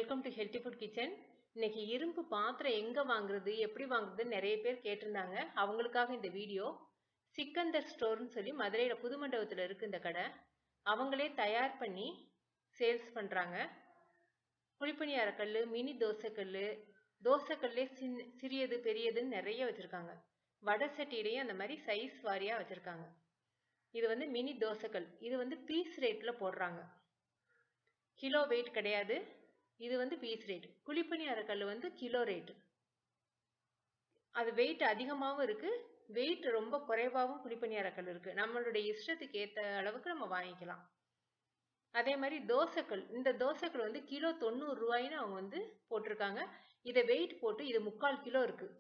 welcome to healthy food kitchen இன்னைக்கு இரும்பு பாத்திரம் எங்கே வாங்குறது எப்படி வாங்குறது நிறைய பேர் கேட்டிருந்தாங்க அவங்களுக்காக இந்த வீடியோ சிக்கந்தர் ஸ்டோர்னு சொல்லி மதுரையில் புது மண்டபத்தில் இருக்கு இந்த கடை அவங்களே தயார் பண்ணி சேல்ஸ் பண்ணுறாங்க குழிப்பணியார கல் மினி தோசைக்கல் தோசைக்கல்லே சின் சிறியது பெரியதுன்னு நிறைய வச்சுருக்காங்க வடை சட்டியிலையும் அந்த மாதிரி சைஸ் வாரியாக வச்சுருக்காங்க இது வந்து மினி தோசைக்கல் இது வந்து பீஸ் ரேட்டில் போடுறாங்க கிலோ வெயிட் கிடையாது இது வந்து பீஸ் ரேட் குழிப்பணியார கல் வந்து கிலோ ரேட் அது வெயிட் அதிகமாகவும் இருக்கு வெயிட் ரொம்ப குறைவாகவும் குழிப்பணியார கல் இருக்கு நம்மளுடைய இஷ்டத்துக்கு ஏற்ற அளவுக்கு நம்ம வாங்கிக்கலாம் அதே மாதிரி தோசைக்கல் இந்த தோசைக்கல் வந்து கிலோ தொண்ணூறு ரூபாயின்னு அவங்க வந்து போட்டிருக்காங்க இதை வெயிட் போட்டு இது முக்கால் கிலோ இருக்கு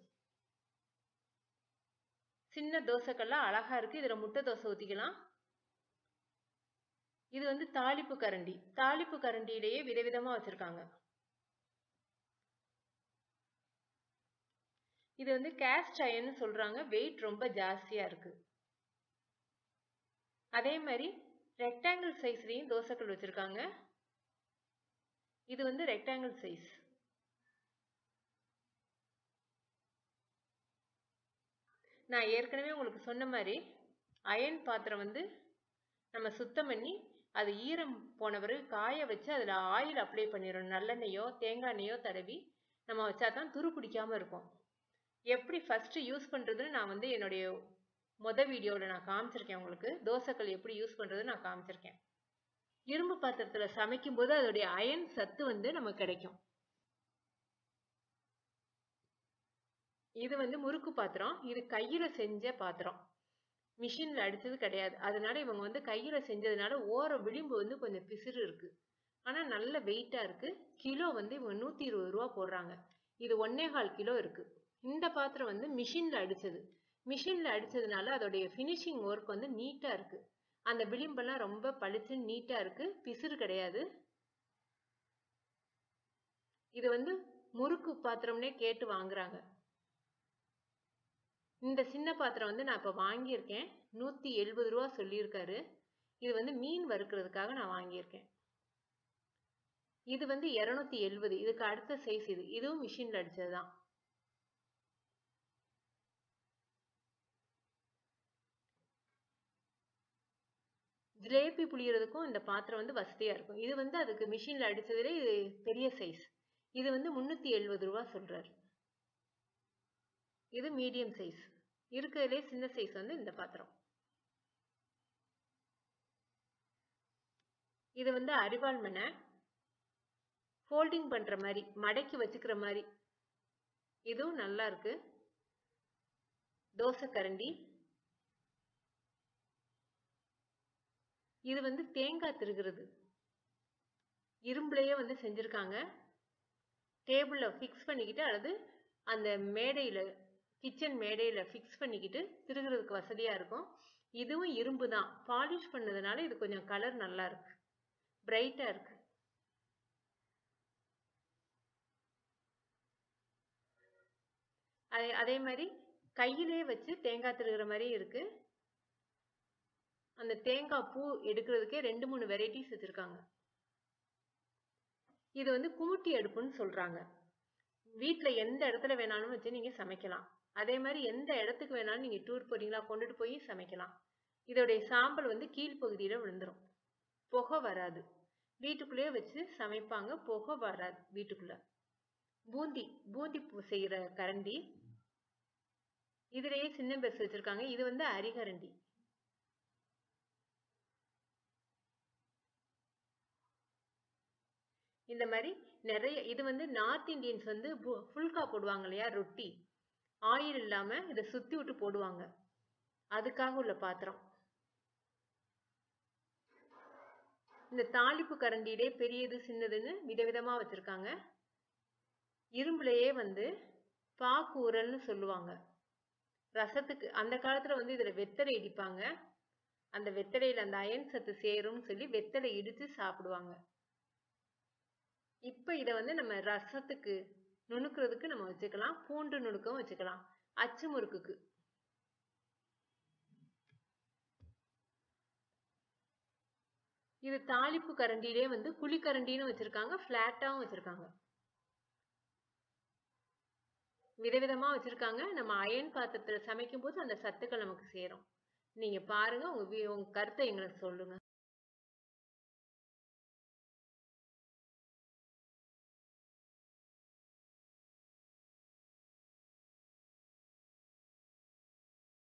சின்ன தோசைக்கல்லாம் அழகா இருக்கு இதுல முட்டை தோசை ஊத்திக்கலாம் இது வந்து தாளிப்பு கரண்டி தாளிப்பு கரண்டியிலேயே விதவிதமா வச்சிருக்காங்க இது வந்து கேஸ்ட் அயன்னு சொல்றாங்க வெயிட் ரொம்ப ஜாஸ்தியா இருக்கு அதே மாதிரி ரெக்டாங்கிள் சைஸ்லயும் தோசைக்கல் வச்சிருக்காங்க இது வந்து ரெக்டாங்கிள் சைஸ் நான் ஏற்கனவே உங்களுக்கு சொன்ன மாதிரி அயன் பாத்திரம் வந்து நம்ம சுத்தம் பண்ணி அது ஈரம் போன பிறகு காய வச்சு அதில் ஆயில் அப்ளை பண்ணிடணும் நல்லெண்ணெயோ தேங்காய் எண்ணெயோ தடவி நம்ம வச்சா தான் துரு பிடிக்காம இருக்கும் எப்படி ஃபர்ஸ்ட் யூஸ் பண்ணுறதுன்னு நான் வந்து என்னுடைய மொத வீடியோவில் நான் காமிச்சிருக்கேன் உங்களுக்கு தோசைக்கல் எப்படி யூஸ் பண்ணுறதுன்னு நான் காமிச்சிருக்கேன் இரும்பு பாத்திரத்தில் சமைக்கும் போது அதோடைய அயன் சத்து வந்து நமக்கு கிடைக்கும் இது வந்து முறுக்கு பாத்திரம் இது கையில செஞ்ச பாத்திரம் மிஷின்ல அடிச்சது கிடையாது அதனால இவங்க வந்து கையில செஞ்சதுனால ஓர விளிம்பு வந்து கொஞ்சம் பிசிறு இருக்கு ஆனா நல்ல வெயிட்டா இருக்கு கிலோ வந்து இவங்க நூத்தி இருபது ரூபா போடுறாங்க இது ஒன்னே கால் கிலோ இருக்கு இந்த பாத்திரம் வந்து மிஷின்ல அடிச்சது மிஷின்ல அடிச்சதுனால அதோடைய ஃபினிஷிங் ஒர்க் வந்து நீட்டா இருக்கு அந்த விளிம்பெல்லாம் ரொம்ப பளிச்சுன்னு நீட்டா இருக்கு பிசிறு கிடையாது இது வந்து முறுக்கு பாத்திரம்னே கேட்டு வாங்குறாங்க இந்த சின்ன பாத்திரம் வந்து நான் இப்போ வாங்கியிருக்கேன் நூற்றி எழுபது ரூபா சொல்லியிருக்காரு இது வந்து மீன் வறுக்கிறதுக்காக நான் வாங்கியிருக்கேன் இது வந்து இரநூத்தி எழுபது இதுக்கு அடுத்த சைஸ் இது இதுவும் மிஷினில் அடிச்சது தான் ஜிலேபி புளியறதுக்கும் இந்த பாத்திரம் வந்து வசதியாக இருக்கும் இது வந்து அதுக்கு மிஷினில் அடித்ததுலே இது பெரிய சைஸ் இது வந்து முந்நூற்றி எழுபது ரூபா சொல்கிறாரு இது மீடியம் சைஸ் இருக்கிறதுலே சின்ன சைஸ் வந்து இந்த பாத்திரம் இது வந்து அரிவாள் மனை ஃபோல்டிங் பண்ற மாதிரி மடக்கி வச்சுக்கிற மாதிரி இதுவும் நல்லா இருக்கு தோசை கரண்டி இது வந்து தேங்காய் திருகிறது இரும்புலயே வந்து செஞ்சிருக்காங்க டேபிள்ல ஃபிக்ஸ் பண்ணிக்கிட்டு அல்லது அந்த மேடையில கிச்சன் மேடையில ஃபிக்ஸ் பண்ணிக்கிட்டு திருகிறதுக்கு வசதியா இருக்கும் இதுவும் இரும்பு தான் பாலிஷ் பண்ணதுனால இது கொஞ்சம் கலர் நல்லா இருக்கு பிரைட்டா இருக்கு அதே அதே மாதிரி கையிலே வச்சு தேங்காய் திருகிற மாதிரி இருக்கு அந்த தேங்காய் பூ எடுக்கிறதுக்கே ரெண்டு மூணு வெரைட்டிஸ் வச்சிருக்காங்க இது வந்து குமுட்டி அடுப்புன்னு சொல்றாங்க வீட்டுல எந்த இடத்துல வேணாலும் வச்சு நீங்க சமைக்கலாம் அதே மாதிரி எந்த இடத்துக்கு வேணாலும் நீங்க டூர் போறீங்களா கொண்டுட்டு போய் சமைக்கலாம் இதோடைய சாம்பல் வந்து கீழ்ப்பகுதியில விழுந்துரும் புகை வராது வீட்டுக்குள்ளேயே வச்சு சமைப்பாங்க புகை வராது வீட்டுக்குள்ள பூந்தி பூந்தி செய்யற கரண்டி இதுலயே சின்ன பெருசு வச்சிருக்காங்க இது வந்து அரிகரண்டி இந்த மாதிரி நிறைய இது வந்து நார்த் இந்தியன்ஸ் வந்து ஃபுல்கா போடுவாங்க இல்லையா ரொட்டி ஆயில் இல்லாம இதை சுத்தி விட்டு போடுவாங்க அதுக்காக உள்ள பாத்திரம் இந்த தாளிப்பு கரண்டியிலே பெரியது சின்னதுன்னு விதவிதமா வச்சிருக்காங்க இரும்புலயே வந்து பாக்கு உரல்னு சொல்லுவாங்க ரசத்துக்கு அந்த காலத்துல வந்து இதுல வெத்தலை இடிப்பாங்க அந்த வெத்தலையில அந்த அயன் சத்து சேரும்னு சொல்லி வெத்தலை இடிச்சு சாப்பிடுவாங்க இப்ப இத வந்து நம்ம ரசத்துக்கு நுணுக்கிறதுக்கு நம்ம வச்சுக்கலாம் பூண்டு நுணுக்கவும் வச்சுக்கலாம் அச்சு முறுக்குக்கு இது தாளிப்பு கரண்டிலே வந்து குழிக்கரண்டின்னு வச்சிருக்காங்க ஃபிளாட்டாவும் வச்சிருக்காங்க விதவிதமா வச்சிருக்காங்க நம்ம அயன் பாத்திரத்துல சமைக்கும் போது அந்த சத்துக்கள் நமக்கு சேரும் நீங்க பாருங்க உங்க வீ- உங்க கருத்தை எங்களுக்கு சொல்லுங்க